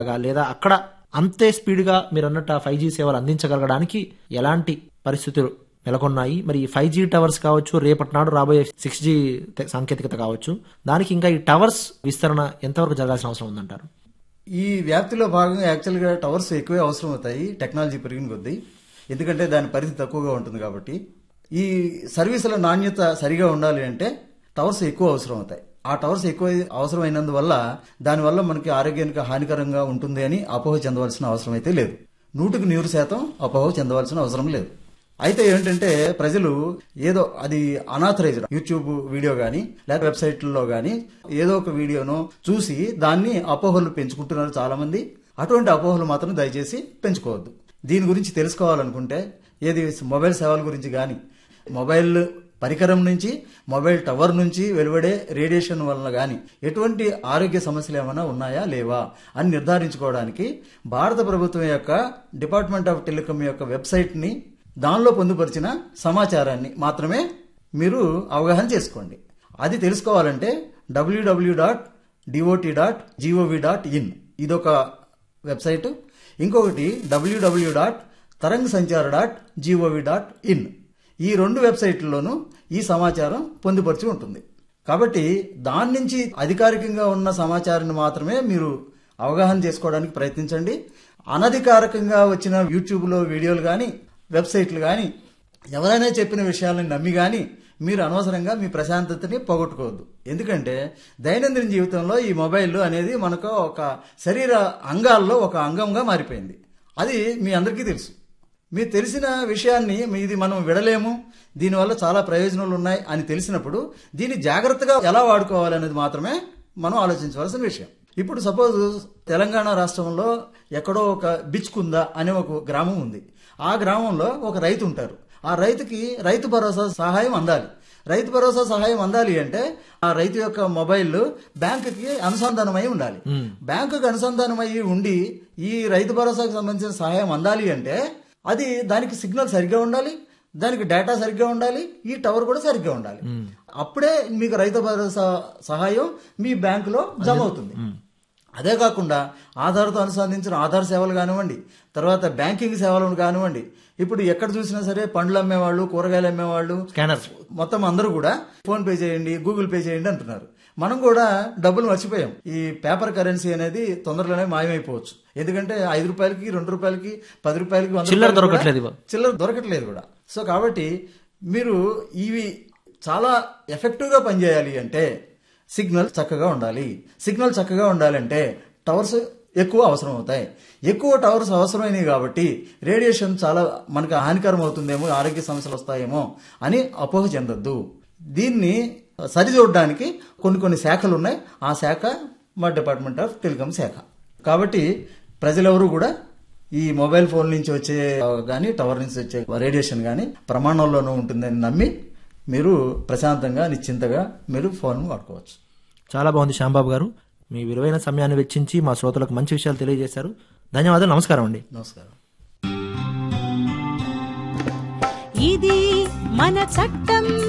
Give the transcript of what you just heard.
లేదా అక్కడ అంతే స్పీడ్గా మీరు అన్నట్టు ఫైవ్ జీ సేవలు అందించగలగడానికి ఎలాంటి పరిస్థితులు నెలకొన్నాయి మరి ఫైవ్ జీ టవర్స్ కావచ్చు రేపటి నాడు రాబోయే సిక్స్ జీ సాంకేతికత కావచ్చు దానికి ఇంకా ఈ టవర్స్ విస్తరణ ఎంతవరకు జరగాల్సిన అవసరం ఉందంటారు ఈ వ్యాప్తిలో భాగంగా యాక్చువల్గా టవర్స్ ఎక్కువే అవసరం అవుతాయి టెక్నాలజీ పెరిగిన కొద్దీ ఎందుకంటే దాని పరిధి తక్కువగా ఉంటుంది కాబట్టి ఈ సర్వీసుల నాణ్యత సరిగా ఉండాలి అంటే టవర్స్ ఎక్కువ అవసరం అవుతాయి ఆ టవర్స్ ఎక్కువ అవసరమైనందువల్ల దానివల్ల మనకి ఆరోగ్యానికి హానికరంగా ఉంటుంది అని అపోహ చెందవలసిన అవసరం అయితే లేదు నూటికి నూరు శాతం అపోహ చెందవలసిన అవసరం లేదు అయితే ఏంటంటే ప్రజలు ఏదో అది అనాథరైజ్డ్ యూట్యూబ్ వీడియో కానీ లేదా వెబ్సైట్లలో కానీ ఏదో ఒక వీడియోను చూసి దాన్ని అపోహలు పెంచుకుంటున్నారు చాలా మంది అటువంటి అపోహలు మాత్రం దయచేసి పెంచుకోవద్దు దీని గురించి తెలుసుకోవాలనుకుంటే ఏది మొబైల్ సేవల గురించి కానీ మొబైల్ పరికరం నుంచి మొబైల్ టవర్ నుంచి వెలువడే రేడియేషన్ వలన కానీ ఎటువంటి ఆరోగ్య సమస్యలు ఏమైనా ఉన్నాయా లేవా అని నిర్ధారించుకోవడానికి భారత ప్రభుత్వం యొక్క డిపార్ట్మెంట్ ఆఫ్ టెలికాం యొక్క వెబ్సైట్ని దానిలో పొందుపరిచిన సమాచారాన్ని మాత్రమే మీరు అవగాహన చేసుకోండి అది తెలుసుకోవాలంటే WW dot DOT dot GOV dot in ఇదొక వెబ్సైట్ ఇంకొకటి WW dot Tarang Sanchar dot GOV dot in ఈ రెండు వెబ్సైట్లలోనూ ఈ సమాచారం పొందుపరిచి ఉంటుంది కాబట్టి దాని నుంచి అధికారికంగా ఉన్న సమాచారాన్ని మాత్రమే మీరు అవగాహన చేసుకోవడానికి ప్రయత్నించండి అనధికారికంగా వచ్చిన యూట్యూబ్లో వీడియోలు కానీ వెబ్సైట్లు కానీ ఎవరైనా చెప్పిన విషయాలను నమ్మి కానీ మీరు అనవసరంగా మీ ప్రశాంతతని పోగొట్టుకోవద్దు ఎందుకంటే దైనందిన జీవితంలో ఈ మొబైల్ అనేది మనకు ఒక శరీర అంగాల్లో ఒక అంగంగా మారిపోయింది అది మీ అందరికీ తెలుసు మీకు తెలిసిన విషయాన్ని ఇది మనం విడలేము దీనివల్ల చాలా ప్రయోజనాలు ఉన్నాయి అని తెలిసినప్పుడు దీన్ని జాగ్రత్తగా ఎలా వాడుకోవాలనేది మాత్రమే మనం ఆలోచించవలసిన విషయం ఇప్పుడు సపోజ్ తెలంగాణ రాష్ట్రంలో ఎక్కడో ఒక బిచ్కుంద అనే ఒక గ్రామం ఉంది ఆ గ్రామంలో ఒక రైతు ఉంటారు ఆ రైతుకి రైతు భరోసా సహాయం అందాలి రైతు భరోసా సహాయం అందాలి అంటే ఆ రైతు యొక్క మొబైల్ బ్యాంకుకి అనుసంధానమై ఉండాలి బ్యాంకుకి అనుసంధానమై ఉండి ఈ రైతు భరోసాకు సంబంధించిన సహాయం అందాలి అంటే అది దానికి సిగ్నల్ సరిగ్గా ఉండాలి దానికి డేటా సరిగ్గా ఉండాలి ఈ టవర్ కూడా సరిగ్గా ఉండాలి అప్పుడే మీకు రైతు భరోసా సహాయం మీ బ్యాంకులో జమ అవుతుంది అదే కాకుండా ఆధార్తో అనుసంధించిన ఆధార్ సేవలు కానివ్వండి తర్వాత బ్యాంకింగ్ సేవలను కానివ్వండి ఇప్పుడు ఎక్కడ చూసినా సరే పండ్లు అమ్మేవాళ్ళు కూరగాయలు అమ్మేవాళ్ళు స్కానర్ మొత్తం అందరూ కూడా ఫోన్ పే చేయండి గూగుల్ పే చేయండి అంటున్నారు మనం కూడా డబ్బులు మర్చిపోయాం ఈ పేపర్ కరెన్సీ అనేది తొందరలోనే మాయమైపోవచ్చు ఎందుకంటే ఐదు రూపాయలకి రెండు రూపాయలకి పది రూపాయలకి వంద చిల్లర రూపాయలకి కూడా దొరకట్లేదు ఇవ్వ. చిల్లర దొరకట్లేదు కూడా సో కాబట్టి మీరు ఇవి చాలా ఎఫెక్టివ్గా పనిచేయాలి అంటే సిగ్నల్ చక్కగా ఉండాలి సిగ్నల్ చక్కగా ఉండాలంటే టవర్స్ ఎక్కువ అవసరం అవుతాయి ఎక్కువ టవర్స్ అవసరమైనవి కాబట్టి రేడియేషన్ చాలా మనకు హానికరం అవుతుందేమో ఆరోగ్య సమస్యలు వస్తాయేమో అని అపోహ చెందొద్దు దీన్ని సరిచూడడానికి కొన్ని కొన్ని శాఖలు ఉన్నాయి ఆ శాఖ మా డిపార్ట్మెంట్ ఆఫ్ టెలికాం శాఖ కాబట్టి ప్రజలెవరూ కూడా ఈ మొబైల్ ఫోన్ నుంచి వచ్చే కానీ టవర్ నుంచి వచ్చే రేడియేషన్ కానీ ప్రమాణంలోనూ ఉంటుందని నమ్మి మీరు ప్రశాంతంగా నిశ్చింతగా మీరు ఫోన్ వాడుకోవచ్చు చాలా బాగుంది శ్యాంబాబు గారు మీ విలువైన సమయాన్ని వెచ్చించి మా శ్రోతలకు మంచి విషయాలు తెలియజేశారు ధన్యవాదాలు నమస్కారం అండి నమస్కారం ఇది మన చట్టం